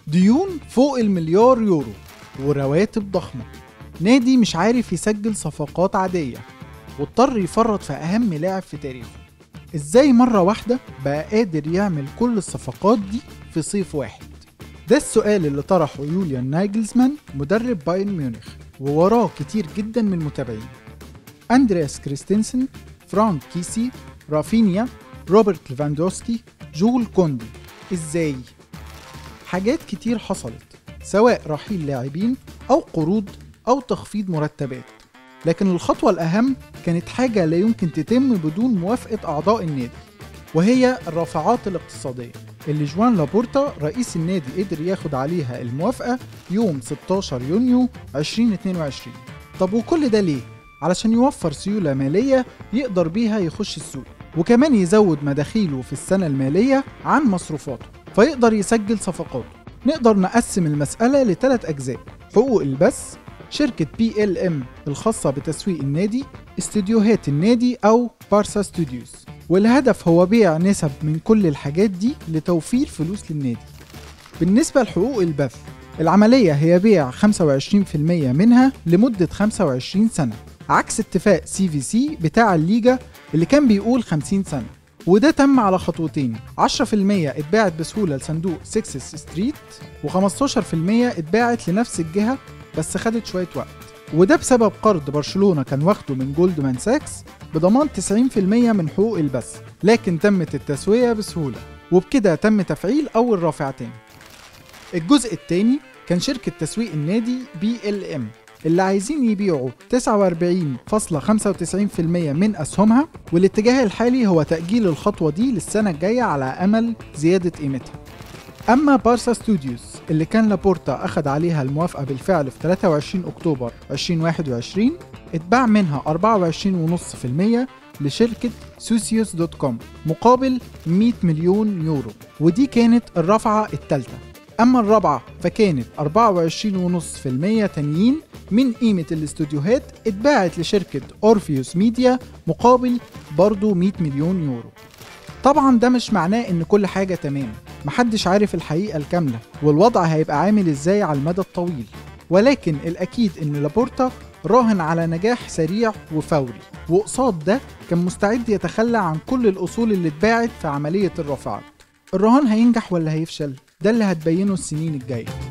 ديون فوق المليار يورو ورواتب ضخمة نادي مش عارف يسجل صفقات عادية واضطر يفرط في أهم لاعب في تاريخه ازاي مرة واحدة بقى قادر يعمل كل الصفقات دي في صيف واحد ده السؤال اللي طرحه يوليان نايجلزمان مدرب بايرن ميونخ ووراه كتير جدا من المتابعين أندرياس كريستنسن فرانك كيسي رافينيا روبرت ليفاندوسكي جول كوندي ازاي حاجات كتير حصلت سواء رحيل لاعبين او قروض او تخفيض مرتبات لكن الخطوة الأهم كانت حاجة لا يمكن تتم بدون موافقة أعضاء النادي وهي الرافعات الاقتصادية اللي جوان لابورتا رئيس النادي قدر ياخد عليها الموافقة يوم 16 يونيو 2022 طب وكل ده ليه؟ علشان يوفر سيولة مالية يقدر بيها يخش السوق وكمان يزود مداخيله في السنة المالية عن مصروفاته فيقدر يسجل صفقاته نقدر نقسم المسألة لثلاث أجزاء حقوق البث شركة بي ال ام الخاصة بتسويق النادي استوديوهات النادي أو بارسا ستوديوز والهدف هو بيع نسب من كل الحاجات دي لتوفير فلوس للنادي بالنسبة لحقوق البث العملية هي بيع 25% منها لمدة 25 سنة عكس اتفاق سي في سي بتاع الليجا اللي كان بيقول 50 سنة وده تم على خطوتين 10% اتباعت بسهولة لصندوق 6 ستريت و15% اتباعت لنفس الجهة بس خدت شوية وقت وده بسبب قرض برشلونة كان واخده من جولدمان ساكس بضمان 90% من حقوق البث لكن تمت التسوية بسهولة وبكده تم تفعيل أول رافعتين الجزء الثاني كان شركة تسويق النادي بي ال ام اللي عايزين يبيعوا 49.95% من أسهمها والاتجاه الحالي هو تأجيل الخطوة دي للسنة الجاية على أمل زيادة قيمتها أما بارسا ستوديوز اللي كان لابورتا أخد عليها الموافقة بالفعل في 23 أكتوبر 2021 اتباع منها 24.5% لشركة سوسيوس دوت كوم مقابل 100 مليون يورو ودي كانت الرفعة الثالثة أما الرابعة فكانت 24.5% تانيين من قيمة الاستوديوهات اتباعت لشركة أورفيوس ميديا مقابل برضو 100 مليون يورو طبعا ده مش معناه ان كل حاجة تمام محدش عارف الحقيقة الكاملة والوضع هيبقى عامل ازاي على المدى الطويل ولكن الأكيد ان لابورتا راهن على نجاح سريع وفوري وقصاد ده كان مستعد يتخلى عن كل الأصول اللي اتباعت في عملية الرافعات الرهان هينجح ولا هيفشل؟ ده اللي هتبينه السنين الجايه